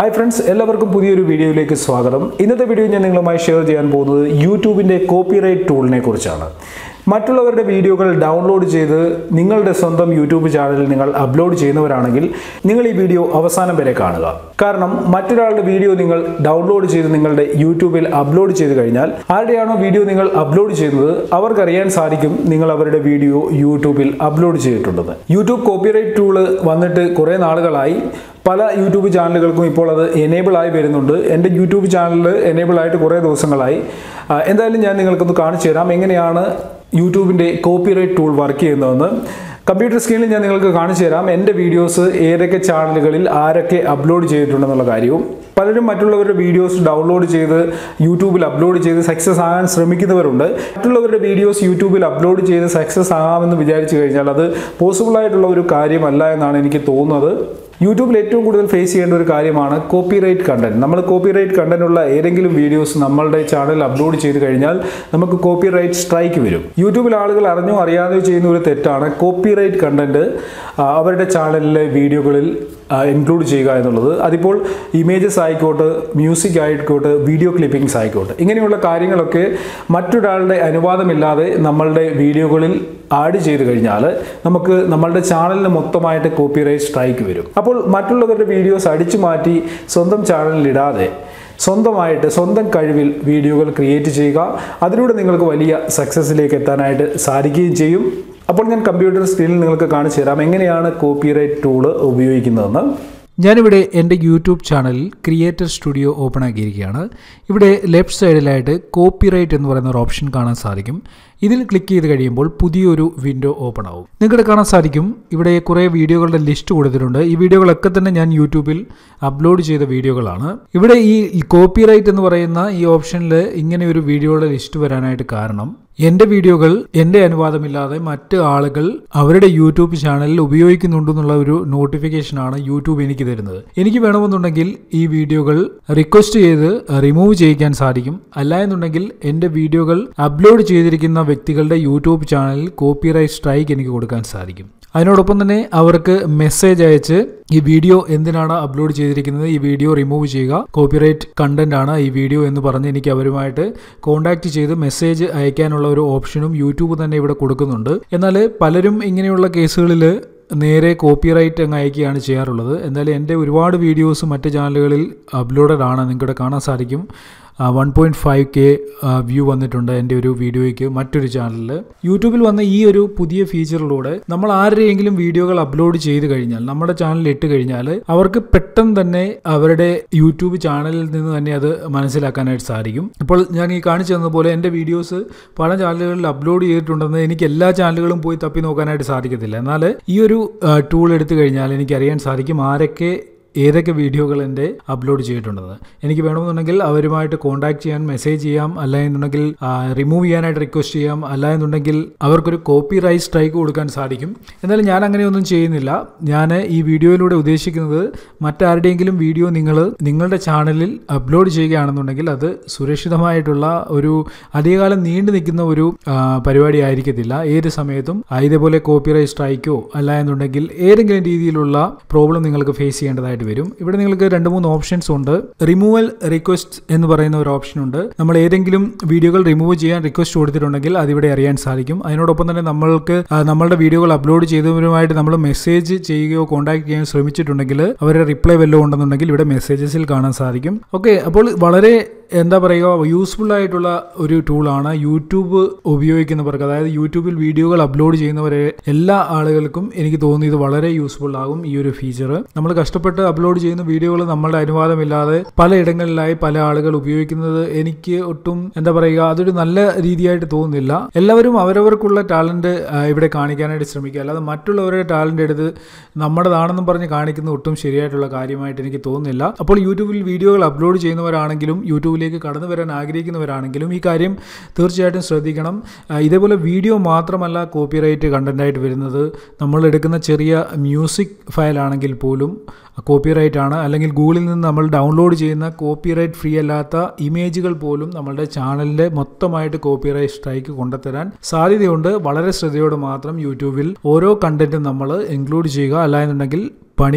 hi friends എല്ലാവർക്കും പുതിയൊരു വീഡിയോയിലേക്ക് സ്വാഗതം ഇന്നത്തെ വീഡിയോ ഞാൻ നിങ്ങളുമായി ഷെയർ ചെയ്യാൻ പോകുന്നത് യൂട്യൂബിൻ്റെ കോപ്പിറൈറ്റ് ടൂളിനെ കുറിച്ചാണ് മറ്റുള്ളവരുടെ വീഡിയോകൾ ഡൗൺലോഡ് ചെയ്ത് നിങ്ങളുടെ സ്വന്തം യൂട്യൂബ് ചാനലിൽ നിങ്ങൾ അപ്ലോഡ് ചെയ്യുന്നവരാണെങ്കിൽ നിങ്ങൾ ഈ വീഡിയോ അവസാനം വരെ കാണുക കാരണം മറ്റൊരാളുടെ വീഡിയോ നിങ്ങൾ ഡൗൺലോഡ് ചെയ്ത് നിങ്ങളുടെ യൂട്യൂബിൽ അപ്ലോഡ് ചെയ്ത് കഴിഞ്ഞാൽ ആരുടെയാണോ വീഡിയോ നിങ്ങൾ അപ്ലോഡ് ചെയ്യുന്നത് അവർക്കറിയാൻ സാധിക്കും നിങ്ങൾ അവരുടെ വീഡിയോ യൂട്യൂബിൽ അപ്ലോഡ് ചെയ്തിട്ടുണ്ടെന്ന് യൂട്യൂബ് കോപ്പിറൈറ്റ് ടൂള് വന്നിട്ട് കുറേ നാളുകളായി പല യൂട്യൂബ് ചാനലുകൾക്കും ഇപ്പോൾ അത് എനേബിൾ ആയി വരുന്നുണ്ട് എൻ്റെ യൂട്യൂബ് ചാനലിൽ എനേബിൾ ആയിട്ട് കുറേ ദിവസങ്ങളായി ആ, എന്തായാലും ഞാൻ നിങ്ങൾക്കൊന്ന് കാണിച്ചു തരാം എങ്ങനെയാണ് യൂട്യൂബിൻ്റെ കോപ്പിറൈറ്റ് ടൂൾ വർക്ക് ചെയ്യുന്നതെന്ന് കമ്പ്യൂട്ടർ സ്ക്രീനിൽ ഞാൻ നിങ്ങൾക്ക് കാണിച്ചു തരാം എൻ്റെ വീഡിയോസ് ഏതൊക്കെ ചാനലുകളിൽ ആരൊക്കെ അപ്ലോഡ് ചെയ്തിട്ടുണ്ടെന്നുള്ള കാര്യവും പലരും മറ്റുള്ളവരുടെ വീഡിയോസ് ഡൗൺലോഡ് ചെയ്ത് യൂട്യൂബിൽ അപ്ലോഡ് ചെയ്ത് സക്സസ് ആകാൻ ശ്രമിക്കുന്നവരുണ്ട് മറ്റുള്ളവരുടെ വീഡിയോസ് യൂട്യൂബിൽ അപ്ലോഡ് ചെയ്ത് സക്സസ് ആകാമെന്ന് വിചാരിച്ചു കഴിഞ്ഞാൽ അത് പോസിബിൾ ആയിട്ടുള്ള ഒരു കാര്യമല്ല എന്നാണ് എനിക്ക് തോന്നുന്നത് യൂട്യൂബിൽ ഏറ്റവും കൂടുതൽ ഫേസ് ചെയ്യേണ്ട ഒരു കാര്യമാണ് കോപ്പിറൈറ്റ് കണ്ടന്റ് നമ്മൾ കോപ്പിറൈറ്റ് കണ്ടന്റ് ഉള്ള ഏതെങ്കിലും വീഡിയോസ് നമ്മളുടെ ചാനലിൽ അപ്ലോഡ് ചെയ്ത് കഴിഞ്ഞാൽ നമുക്ക് കോപ്പിറൈറ്റ് സ്ട്രൈക്ക് വരും യൂട്യൂബിൽ ആളുകൾ അറിഞ്ഞോ അറിയാതെയോ ചെയ്യുന്ന ഒരു തെറ്റാണ് കോപ്പിറൈറ്റ് കണ്ടന്റ് അവരുടെ ചാനലിലെ വീഡിയോകളിൽ ഇൻക്ലൂഡ് ചെയ്യുക എന്നുള്ളത് അതിപ്പോൾ ഇമേജസ് ആയിക്കോട്ടെ മ്യൂസിക് ആയിക്കോട്ടെ വീഡിയോ ക്ലിപ്പിംഗ്സ് ആയിക്കോട്ടെ ഇങ്ങനെയുള്ള കാര്യങ്ങളൊക്കെ മറ്റൊരാളുടെ അനുവാദമില്ലാതെ നമ്മളുടെ വീഡിയോകളിൽ ആഡ് ചെയ്ത് കഴിഞ്ഞാൽ നമുക്ക് നമ്മളുടെ ചാനലിന് മൊത്തമായിട്ട് കോപ്പിറൈറ്റ് സ്ട്രൈക്ക് വരും അപ്പോൾ മറ്റുള്ളവരുടെ വീഡിയോസ് അടിച്ചു മാറ്റി സ്വന്തം ചാനലിൽ ഇടാതെ സ്വന്തമായിട്ട് സ്വന്തം കഴിവിൽ വീഡിയോകൾ ക്രിയേറ്റ് ചെയ്യുക അതിലൂടെ നിങ്ങൾക്ക് വലിയ സക്സസ്സിലേക്ക് എത്താനായിട്ട് സാധിക്കുകയും ചെയ്യും അപ്പോൾ ഞാൻ കമ്പ്യൂട്ടർ സ്ക്രീനിൽ നിങ്ങൾക്ക് കാണിച്ചു തരാം എങ്ങനെയാണ് കോപ്പിറൈറ്റ് ടൂള് ഉപയോഗിക്കുന്നതെന്ന് ഞാനിവിടെ എൻ്റെ യൂട്യൂബ് ചാനലിൽ ക്രിയേറ്റർ സ്റ്റുഡിയോ ഓപ്പൺ ആക്കിയിരിക്കുകയാണ് ഇവിടെ ലെഫ്റ്റ് സൈഡിലായിട്ട് കോപ്പിറൈറ്റ് എന്ന് പറയുന്ന ഒരു ഓപ്ഷൻ കാണാൻ സാധിക്കും ഇതിൽ ക്ലിക്ക് ചെയ്ത് കഴിയുമ്പോൾ പുതിയൊരു വിൻഡോ ഓപ്പൺ ആവും നിങ്ങൾക്ക് കാണാൻ സാധിക്കും ഇവിടെ കുറേ വീഡിയോകളുടെ ലിസ്റ്റ് കൊടുത്തിട്ടുണ്ട് ഈ വീഡിയോകളൊക്കെ തന്നെ ഞാൻ യൂട്യൂബിൽ അപ്ലോഡ് ചെയ്ത വീഡിയോകളാണ് ഇവിടെ ഈ കോപ്പിറൈറ്റ് എന്ന് പറയുന്ന ഈ ഓപ്ഷനിൽ ഇങ്ങനെ ഒരു വീഡിയോയുടെ ലിസ്റ്റ് വരാനായിട്ട് കാരണം എൻ്റെ വീഡിയോകൾ എൻ്റെ അനുവാദമില്ലാതെ മറ്റ് ആളുകൾ അവരുടെ യൂട്യൂബ് ചാനലിൽ ഉപയോഗിക്കുന്നുണ്ടെന്നുള്ള ഒരു നോട്ടിഫിക്കേഷനാണ് യൂട്യൂബ് എനിക്ക് തരുന്നത് എനിക്ക് വേണമെന്നുണ്ടെങ്കിൽ ഈ വീഡിയോകൾ റിക്വസ്റ്റ് ചെയ്ത് റിമൂവ് ചെയ്യിക്കാൻ സാധിക്കും അല്ല എന്നുണ്ടെങ്കിൽ എൻ്റെ വീഡിയോകൾ അപ്ലോഡ് ചെയ്തിരിക്കുന്ന വ്യക്തികളുടെ യൂട്യൂബ് ചാനലിൽ കോപ്പിറൈറ്റ് സ്ട്രൈക്ക് എനിക്ക് കൊടുക്കാൻ സാധിക്കും അതിനോടൊപ്പം തന്നെ അവർക്ക് മെസ്സേജ് അയച്ച് ഈ വീഡിയോ എന്തിനാണ് അപ്ലോഡ് ചെയ്തിരിക്കുന്നത് ഈ വീഡിയോ റിമൂവ് ചെയ്യുക കോപ്പിറൈറ്റ് കണ്ടന്റ് ആണ് ഈ വീഡിയോ എന്ന് പറഞ്ഞ് എനിക്ക് അവരുമായിട്ട് കോൺടാക്ട് ചെയ്ത് മെസ്സേജ് അയക്കാനുള്ള ഒരു ഓപ്ഷനും യൂട്യൂബ് തന്നെ ഇവിടെ കൊടുക്കുന്നുണ്ട് എന്നാൽ പലരും ഇങ്ങനെയുള്ള കേസുകളിൽ നേരെ കോപ്പിറൈറ്റ് അങ്ങ് അയക്കുകയാണ് ചെയ്യാറുള്ളത് എന്തായാലും എൻ്റെ ഒരുപാട് വീഡിയോസ് മറ്റ് ചാനലുകളിൽ അപ്ലോഡഡ് ആണ് നിങ്ങൾക്കിവിടെ കാണാൻ സാധിക്കും one point five K view വന്നിട്ടുണ്ട് എൻ്റെ ഒരു വീഡിയോയ്ക്ക് മറ്റൊരു ചാനലിൽ യൂട്യൂബിൽ വന്ന ഈ ഒരു പുതിയ ഫീച്ചറിലൂടെ നമ്മൾ ആരുടെയെങ്കിലും വീഡിയോകൾ അപ്ലോഡ് ചെയ്ത് കഴിഞ്ഞാൽ നമ്മുടെ ചാനലിൽ ഇട്ട് കഴിഞ്ഞാൽ അവർക്ക് പെട്ടെന്ന് തന്നെ അവരുടെ യൂട്യൂബ് ചാനലിൽ നിന്ന് തന്നെ അത് മനസ്സിലാക്കാനായിട്ട് സാധിക്കും ഇപ്പോൾ ഞാൻ ഈ കാണിച്ചു തന്നതുപോലെ എൻ്റെ വീഡിയോസ് പല ചാനലുകളിൽ അപ്ലോഡ് ചെയ്തിട്ടുണ്ടെന്ന് എനിക്ക് എല്ലാ ചാനലുകളും പോയി തപ്പി നോക്കാനായിട്ട് സാധിക്കത്തില്ല എന്നാൽ ഈ ഒരു ടൂൾ എടുത്തു കഴിഞ്ഞാൽ എനിക്ക് അറിയാൻ സാധിക്കും ആരൊക്കെ ഏതൊക്കെ വീഡിയോകൾ എൻ്റെ അപ്ലോഡ് ചെയ്തിട്ടുണ്ടെന്ന് എനിക്ക് വേണമെന്നുണ്ടെങ്കിൽ അവരുമായിട്ട് കോൺടാക്ട് ചെയ്യാൻ മെസ്സേജ് ചെയ്യാം അല്ല എന്നുണ്ടെങ്കിൽ റിമൂവ് ചെയ്യാനായിട്ട് റിക്വസ്റ്റ് ചെയ്യാം അല്ല എന്നുണ്ടെങ്കിൽ അവർക്കൊരു കോപ്പി റൈറ്റ് സ്ട്രൈക്ക് കൊടുക്കാൻ സാധിക്കും എന്നാലും ഞാൻ അങ്ങനെയൊന്നും ചെയ്യുന്നില്ല ഞാൻ ഈ വീഡിയോയിലൂടെ ഉദ്ദേശിക്കുന്നത് മറ്റാരുടെയെങ്കിലും വീഡിയോ നിങ്ങൾ നിങ്ങളുടെ ചാനലിൽ അപ്ലോഡ് ചെയ്യുകയാണെന്നുണ്ടെങ്കിൽ അത് സുരക്ഷിതമായിട്ടുള്ള ഒരു അധികകാലം നീണ്ടു നിൽക്കുന്ന ഒരു ആ, പരിപാടി ആയിരിക്കത്തില്ല ഏത് സമയത്തും ആ, ഇതേപോലെ കോപ്പി റൈറ്റ് സ്ട്രൈക്കോ അല്ല എന്നുണ്ടെങ്കിൽ ഏതെങ്കിലും രീതിയിലുള്ള പ്രോബ്ലം നിങ്ങൾക്ക് ഫേസ് ചെയ്യേണ്ടതായിട്ട് വരും ഇവിടെ നിങ്ങൾക്ക് രണ്ട് മൂന്ന് ഓപ്ഷൻസ് ഉണ്ട് റിമൂവൽ റിക്വസ്റ്റ് എന്ന് പറയുന്ന ഒരു ഓപ്ഷൻ ഉണ്ട് നമ്മൾ ഏതെങ്കിലും വീഡിയോകൾ റിമൂവ് ചെയ്യാൻ റിക്വസ്റ്റ് കൊടുത്തിട്ടുണ്ടെങ്കിൽ അതിവിടെ അറിയാൻ സാധിക്കും അതിനോടൊപ്പം തന്നെ നമ്മൾക്ക് ആ, നമ്മളുടെ വീഡിയോകൾ അപ്ലോഡ് ചെയ്തവരുമായിട്ട് നമ്മൾ മെസ്സേജ് ചെയ്യുകയോ കോൺടാക്ട് ചെയ്യാൻ ശ്രമിച്ചിട്ടുണ്ടെങ്കിൽ അവരുടെ റിപ്ലൈ വല്ലതും ഉണ്ടെന്നുണ്ടെങ്കിൽ ഇവിടെ മെസ്സേജസിൽ കാണാൻ സാധിക്കും ഓക്കെ അപ്പോൾ വളരെ എന്താ പറയുക യൂസ്ഫുൾ ആയിട്ടുള്ള ഒരു ടൂളാണ് യൂട്യൂബ് ഉപയോഗിക്കുന്നവർക്ക് അതായത് യൂട്യൂബിൽ വീഡിയോകൾ അപ്ലോഡ് ചെയ്യുന്നവരെ എല്ലാ ആളുകൾക്കും എനിക്ക് തോന്നുന്നു ഇത് വളരെ യൂസ്ഫുൾ ആകും ഈ ഒരു ഫീച്ചർ നമ്മൾ കഷ്ടപ്പെട്ട് അപ്ലോഡ് ചെയ്യുന്ന വീഡിയോകൾ നമ്മളുടെ അനുവാദമില്ലാതെ പലയിടങ്ങളിലായി പല ആളുകൾ ഉപയോഗിക്കുന്നത് എനിക്ക് ഒട്ടും എന്താ പറയുക അതൊരു നല്ല രീതിയായിട്ട് തോന്നുന്നില്ല എല്ലാവരും അവരവർക്കുള്ള ടാലന്റ് ഇവിടെ കാണിക്കാനായിട്ട് ശ്രമിക്കുക അല്ലാതെ മറ്റുള്ളവരുടെ ടാലന്റ് എടുത്ത് നമ്മുടേതാണെന്നും പറഞ്ഞ് കാണിക്കുന്ന ഒട്ടും ശരിയായിട്ടുള്ള കാര്യമായിട്ട് എനിക്ക് തോന്നുന്നില്ല അപ്പോൾ യൂട്യൂബിൽ വീഡിയോകൾ അപ്ലോഡ് ചെയ്യുന്നവരാണെങ്കിലും യൂട്യൂബിലേക്ക് കടന്നു വരാൻ ആഗ്രഹിക്കുന്നവരാണെങ്കിലും ഈ കാര്യം തീർച്ചയായിട്ടും ശ്രദ്ധിക്കണം ആ, ഇതേപോലെ വീഡിയോ മാത്രമല്ല കോപ്പിറൈറ്റ് കണ്ടൻ്റായിട്ട് വരുന്നത് നമ്മൾ എടുക്കുന്ന ചെറിയ മ്യൂസിക് ഫയലാണെങ്കിൽ പോലും കോപ്പിറൈറ്റ് ആണ് അല്ലെങ്കിൽ ഗൂഗിളിൽ നിന്ന് നമ്മൾ ഡൗൺലോഡ് ചെയ്യുന്ന കോപ്പിറൈറ്റ് ഫ്രീ അല്ലാത്ത ഇമേജുകൾ പോലും നമ്മളുടെ ചാനലിൻ്റെ മൊത്തമായിട്ട് കോപ്പിറൈറ്റ് സ്ട്രൈക്ക് കൊണ്ടുത്തരാൻ സാധ്യതയുണ്ട് വളരെ ശ്രദ്ധയോടെ മാത്രം യൂട്യൂബിൽ ഓരോ കണ്ടന്റും നമ്മൾ ഇൻക്ലൂഡ് ചെയ്യുക അല്ല എന്നുണ്ടെങ്കിൽ പണി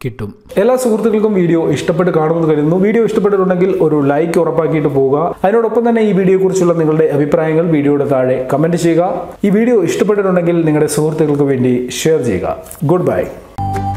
കിട്ടും എല്ലാ സുഹൃത്തുക്കൾക്കും വീഡിയോ ഇഷ്ടപ്പെട്ട് കാണുമെന്ന് കരുതുന്നു വീഡിയോ ഇഷ്ടപ്പെട്ടിട്ടുണ്ടെങ്കിൽ ഒരു ലൈക്ക് ഉറപ്പാക്കിയിട്ട് പോവുക അതിനോടൊപ്പം തന്നെ ഈ വീഡിയോയെക്കുറിച്ചുള്ള നിങ്ങളുടെ അഭിപ്രായങ്ങൾ വീഡിയോയുടെ താഴെ കമന്റ് ചെയ്യുക ഈ വീഡിയോ ഇഷ്ടപ്പെട്ടിട്ടുണ്ടെങ്കിൽ നിങ്ങളുടെ സുഹൃത്തുക്കൾക്ക് വേണ്ടി ഷെയർ ചെയ്യുക ഗുഡ് ബൈ